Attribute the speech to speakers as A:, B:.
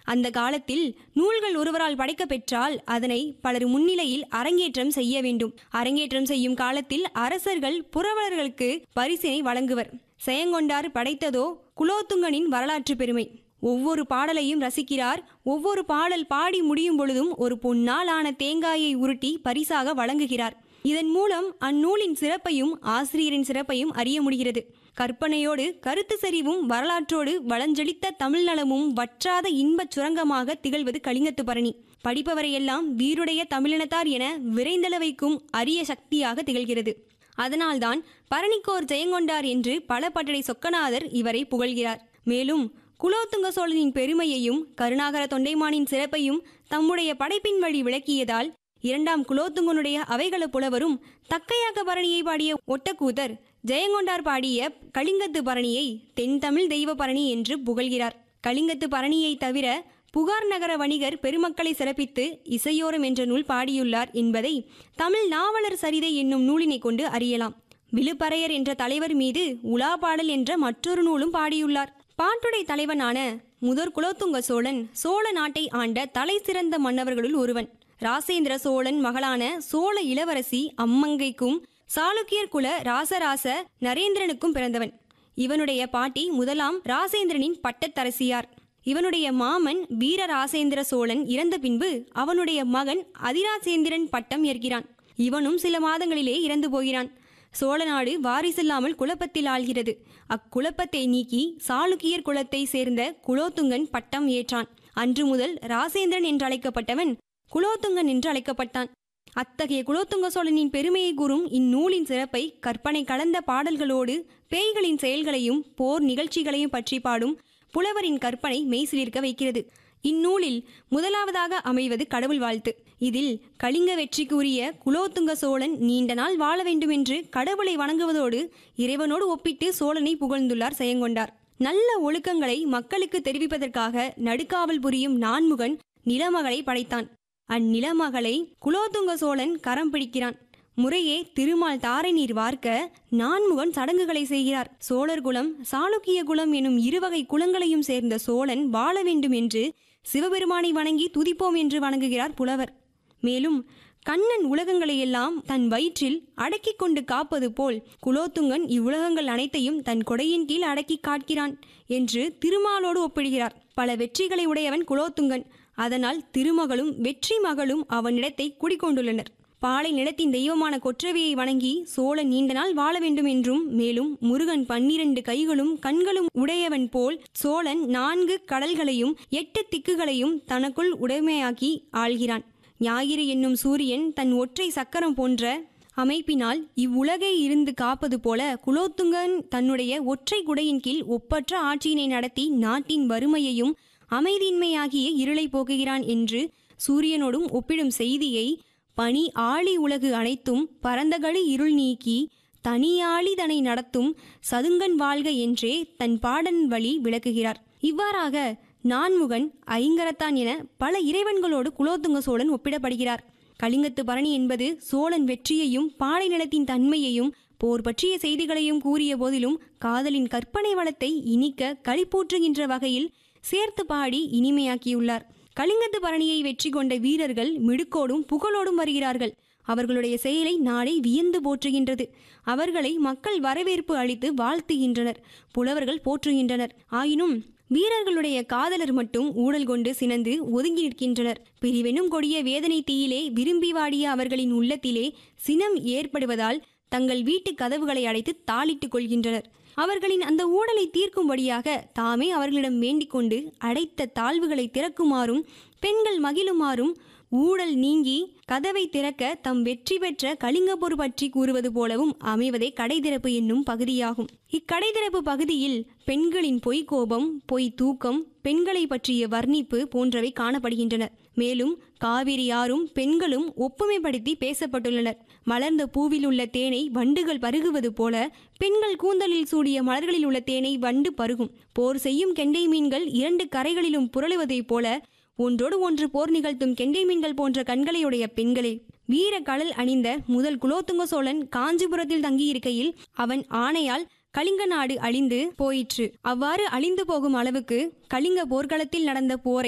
A: அந்த காலத்தில் நூல்கள் ஒருவரால் படைக்கப் பெற்றால் அதனை பலர் முன்னிலையில் அரங்கேற்றம் செய்ய வேண்டும் அரங்கேற்றம் செய்யும் காலத்தில் அரசர்கள் புரவலர்களுக்கு பரிசினை வழங்குவர் செயங்கொண்டார் படைத்ததோ குலோத்துங்கனின் வரலாற்று பெருமை ஒவ்வொரு பாடலையும் ரசிக்கிறார் ஒவ்வொரு பாடல் பாடி முடியும் பொழுதும் ஒரு பொன்னால் ஆன தேங்காயை உருட்டி பரிசாக வழங்குகிறார் இதன் மூலம் அந்நூலின் சிறப்பையும் ஆசிரியரின் சிறப்பையும் அறிய முடிகிறது கற்பனையோடு கருத்து செறிவும் வரலாற்றோடு வளஞ்செழித்த தமிழ் நலமும் வற்றாத இன்பச் சுரங்கமாக திகழ்வது கலிங்கத்து பரணி படிப்பவரையெல்லாம் வீருடைய தமிழினத்தார் என விரைந்தள வைக்கும் அரிய சக்தியாக திகழ்கிறது அதனால்தான் பரணிக்கோர் ஜெயங்கொண்டார் என்று பல பட்டடை சொக்கநாதர் இவரை புகழ்கிறார் மேலும் குலோத்துங்க சோழனின் பெருமையையும் கருணாகர தொண்டைமானின் சிறப்பையும் தம்முடைய படைப்பின் வழி விளக்கியதால் இரண்டாம் குலோத்துங்கனுடைய அவைகள புலவரும் தக்கையாக்க பரணியை பாடிய ஒட்டக்கூத்தர் ஜெயங்கொண்டார் பாடிய கலிங்கத்து பரணியை தென்தமிழ் தெய்வ பரணி என்று புகழ்கிறார் கலிங்கத்து பரணியை தவிர புகார் நகர வணிகர் பெருமக்களை சிறப்பித்து இசையோரம் என்ற நூல் பாடியுள்ளார் என்பதை தமிழ் நாவலர் சரிதை என்னும் நூலினை கொண்டு அறியலாம் விழுப்பறையர் என்ற தலைவர் மீது உலா பாடல் என்ற மற்றொரு நூலும் பாடியுள்ளார் பாட்டுடை தலைவனான முதற் குலோத்துங்க சோழன் சோழ நாட்டை ஆண்ட தலை சிறந்த மன்னவர்களுள் ஒருவன் ராசேந்திர சோழன் மகளான சோழ இளவரசி அம்மங்கைக்கும் சாளுக்கியர் குல ராசராச நரேந்திரனுக்கும் பிறந்தவன் இவனுடைய பாட்டி முதலாம் ராசேந்திரனின் பட்டத்தரசியார் இவனுடைய மாமன் வீரராசேந்திர சோழன் இறந்த பின்பு அவனுடைய மகன் அதிராசேந்திரன் பட்டம் ஏற்கிறான் இவனும் சில மாதங்களிலே இறந்து போகிறான் சோழ நாடு வாரிசில்லாமல் குழப்பத்தில் ஆள்கிறது அக்குழப்பத்தை நீக்கி சாளுக்கியர் குலத்தை சேர்ந்த குலோத்துங்கன் பட்டம் ஏற்றான் அன்று முதல் ராசேந்திரன் என்று அழைக்கப்பட்டவன் குலோத்துங்கன் என்று அழைக்கப்பட்டான் அத்தகைய குலோத்துங்க சோழனின் பெருமையை கூறும் இந்நூலின் சிறப்பை கற்பனை கலந்த பாடல்களோடு பேய்களின் செயல்களையும் போர் நிகழ்ச்சிகளையும் பற்றி பாடும் புலவரின் கற்பனை மெய்சிலிருக்க வைக்கிறது இந்நூலில் முதலாவதாக அமைவது கடவுள் வாழ்த்து இதில் கலிங்க வெற்றிக்கு உரிய குலோத்துங்க சோழன் நீண்ட நாள் வாழ வேண்டுமென்று கடவுளை வணங்குவதோடு இறைவனோடு ஒப்பிட்டு சோழனை புகழ்ந்துள்ளார் செயங்கொண்டார் நல்ல ஒழுக்கங்களை மக்களுக்கு தெரிவிப்பதற்காக நடுக்காவல் புரியும் நான்முகன் நிலமகளை படைத்தான் அந்நிலமகளை குலோத்துங்க சோழன் கரம் பிடிக்கிறான் முறையே திருமால் தாரை நீர் வார்க்க நான்முகன் சடங்குகளை செய்கிறார் சோழர் குலம் சாளுக்கிய குலம் எனும் இருவகை குலங்களையும் சேர்ந்த சோழன் வாழ வேண்டும் என்று சிவபெருமானை வணங்கி துதிப்போம் என்று வணங்குகிறார் புலவர் மேலும் கண்ணன் உலகங்களையெல்லாம் தன் வயிற்றில் அடக்கிக் கொண்டு காப்பது போல் குலோத்துங்கன் இவ்வுலகங்கள் அனைத்தையும் தன் கொடையின் கீழ் அடக்கி காட்கிறான் என்று திருமாலோடு ஒப்பிடுகிறார் பல வெற்றிகளை உடையவன் குலோத்துங்கன் அதனால் திருமகளும் வெற்றி மகளும் அவனிடத்தை குடிக்கொண்டுள்ளனர் பாலை நிலத்தின் தெய்வமான கொற்றவையை வணங்கி சோழன் நீண்ட நாள் வாழ வேண்டும் என்றும் மேலும் முருகன் பன்னிரண்டு கைகளும் கண்களும் உடையவன் போல் சோழன் நான்கு கடல்களையும் எட்டு திக்குகளையும் தனக்குள் உடைமையாக்கி ஆள்கிறான் ஞாயிறு என்னும் சூரியன் தன் ஒற்றை சக்கரம் போன்ற அமைப்பினால் இவ்வுலகை இருந்து காப்பது போல குலோத்துங்கன் தன்னுடைய ஒற்றை குடையின் கீழ் ஒப்பற்ற ஆட்சியினை நடத்தி நாட்டின் வறுமையையும் அமைதியின்மையாகிய இருளை போக்குகிறான் என்று சூரியனோடும் ஒப்பிடும் செய்தியை பனி ஆழி உலகு அனைத்தும் பரந்தகளி இருள் நீக்கி தனியாளி தனை நடத்தும் சதுங்கன் வாழ்க என்றே தன் பாடன் வழி விளக்குகிறார் இவ்வாறாக நான்முகன் ஐங்கரத்தான் என பல இறைவன்களோடு குலோத்துங்க சோழன் ஒப்பிடப்படுகிறார் கலிங்கத்து பரணி என்பது சோழன் வெற்றியையும் பாலை நிலத்தின் தன்மையையும் போர் பற்றிய செய்திகளையும் கூறிய போதிலும் காதலின் கற்பனை வளத்தை இனிக்க களிப்பூற்றுகின்ற வகையில் சேர்த்து பாடி இனிமையாக்கியுள்ளார் கலிங்கத்து பரணியை வெற்றி கொண்ட வீரர்கள் மிடுக்கோடும் புகழோடும் வருகிறார்கள் அவர்களுடைய செயலை நாடே வியந்து போற்றுகின்றது அவர்களை மக்கள் வரவேற்பு அளித்து வாழ்த்துகின்றனர் புலவர்கள் போற்றுகின்றனர் ஆயினும் வீரர்களுடைய காதலர் மட்டும் ஊழல் கொண்டு சினந்து ஒதுங்கி நிற்கின்றனர் பிரிவெனும் கொடிய வேதனை தீயிலே விரும்பி வாடிய அவர்களின் உள்ளத்திலே சினம் ஏற்படுவதால் தங்கள் வீட்டு கதவுகளை அடைத்து தாளிட்டுக் கொள்கின்றனர் அவர்களின் அந்த ஊழலை தீர்க்கும்படியாக தாமே அவர்களிடம் வேண்டிக் கொண்டு அடைத்த தாழ்வுகளை திறக்குமாறும் பெண்கள் மகிழுமாறும் ஊழல் நீங்கி கதவை திறக்க தம் வெற்றி பெற்ற கலிங்கப்போர் பற்றி கூறுவது போலவும் அமைவதே கடைதிறப்பு என்னும் பகுதியாகும் இக்கடைதிறப்பு பகுதியில் பெண்களின் பொய் கோபம் பொய் தூக்கம் பெண்களை பற்றிய வர்ணிப்பு போன்றவை காணப்படுகின்றன மேலும் காவிரி யாரும் பெண்களும் ஒப்புமைப்படுத்தி பேசப்பட்டுள்ளனர் மலர்ந்த பூவில் உள்ள தேனை வண்டுகள் பருகுவது போல பெண்கள் கூந்தலில் சூடிய மலர்களில் உள்ள தேனை வண்டு பருகும் போர் செய்யும் கெண்டை மீன்கள் இரண்டு கரைகளிலும் புரளுவதைப் போல ஒன்றோடு ஒன்று போர் நிகழ்த்தும் கெண்டை மீன்கள் போன்ற கண்களையுடைய பெண்களே வீர கடல் அணிந்த முதல் குலோத்துங்க சோழன் காஞ்சிபுரத்தில் தங்கியிருக்கையில் அவன் ஆணையால் கலிங்க நாடு அழிந்து போயிற்று அவ்வாறு அழிந்து போகும் அளவுக்கு கலிங்க போர்க்களத்தில் நடந்த போரை